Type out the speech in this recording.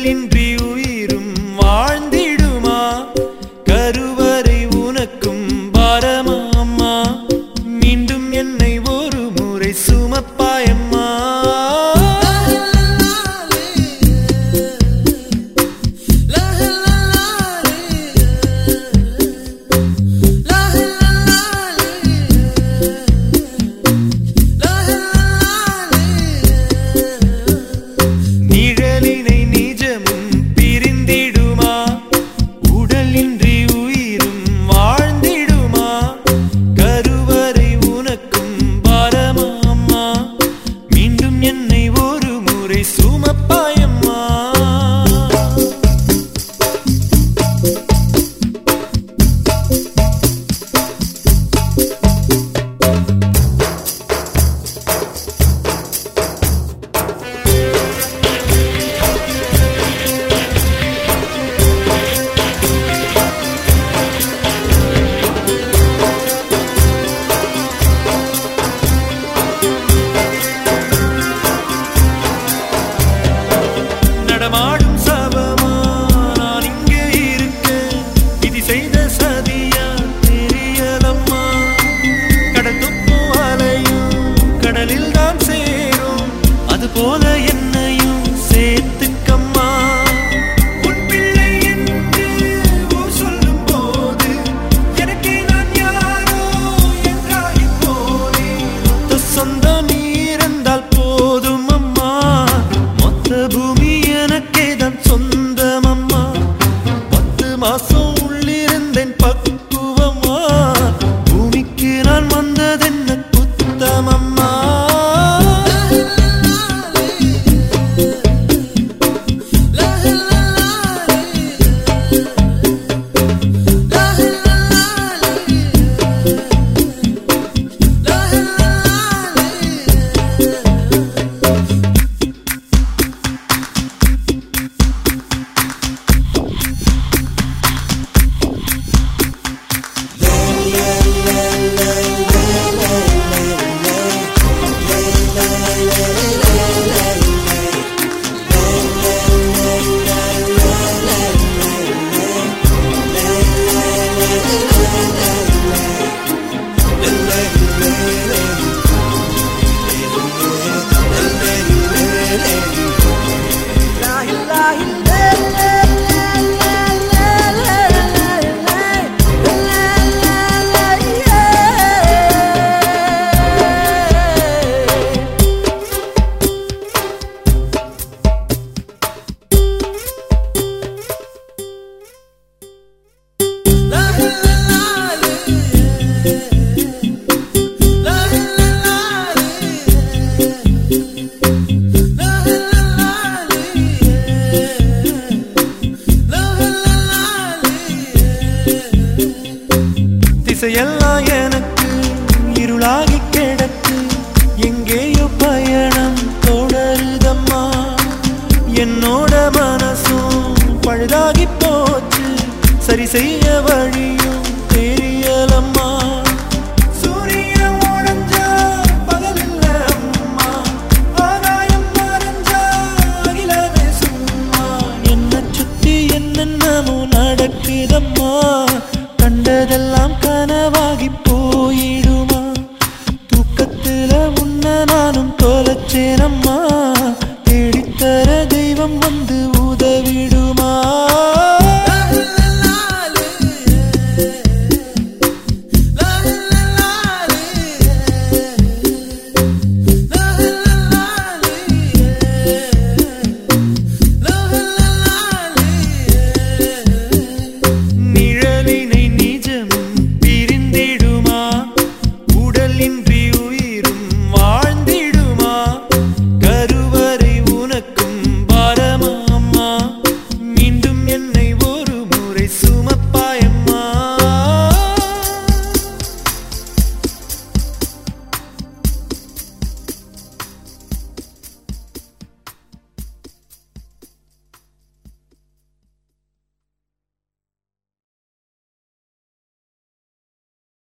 உடலின்றி உயிரும் வாழ்ந்திடுமா கருவறை உனக்கும் பாரமா அம்மா மீண்டும் என்னை ஒரு முறை சுமப்பாயம்மா நிழலினை நிஜமும் பிரிந்திடுமா உடலின்றி உயிரும் வாழ்ந்திடுமா கருவறை உனக்கும் பாரமா அம்மா மீண்டும் என்னை ஒரு முறை சுமப்பாயம்மா நடமாடும் சபமா நான் இங்கே இருக்கேன் விதி செய்த சதியா தெரியலம்மா கடல் துப்பும் அலையும் கடலில் தான் சேரும் அது போல என்னையும் சேர்த்துக்கம்மா உன் பிள்ளை என்று ஊர் சொல்லும் போது எனக்கே நான் யாரோ என்றாய் போனே மொத்த சொந்தம் நீ இருந்தால் போதும் அம்மா மொத்த பூமி எனக்கே தான் சொந்தம் அம்மா பத்து மாசம் உள்ளிருந்தேன் பக்குவமா பூமிக்கு நான் வந்ததென்ன குத்தமம்மா திசையெல்லாம் எனக்கு இருளாகி கிடக்கு எங்கேயோ பயணம் தொடருதம்மா என்னோட மனசும் பழுதாகி போச்சு சரி செய்ய வழியும் தெரியலம்மா சூரியன் உடைஞ்சா பகலில்ல அம்மா ஆகாயம் மறைஞ்சா அகிலமே சும்மா என்ன சுத்தி என்னென்னமோ நடக்குதம்மா கண்டதெல்லாம் கனவாகி போயிடுமா தூக்கத்துல உன்ன நானும் தொலைச்சேனம்மா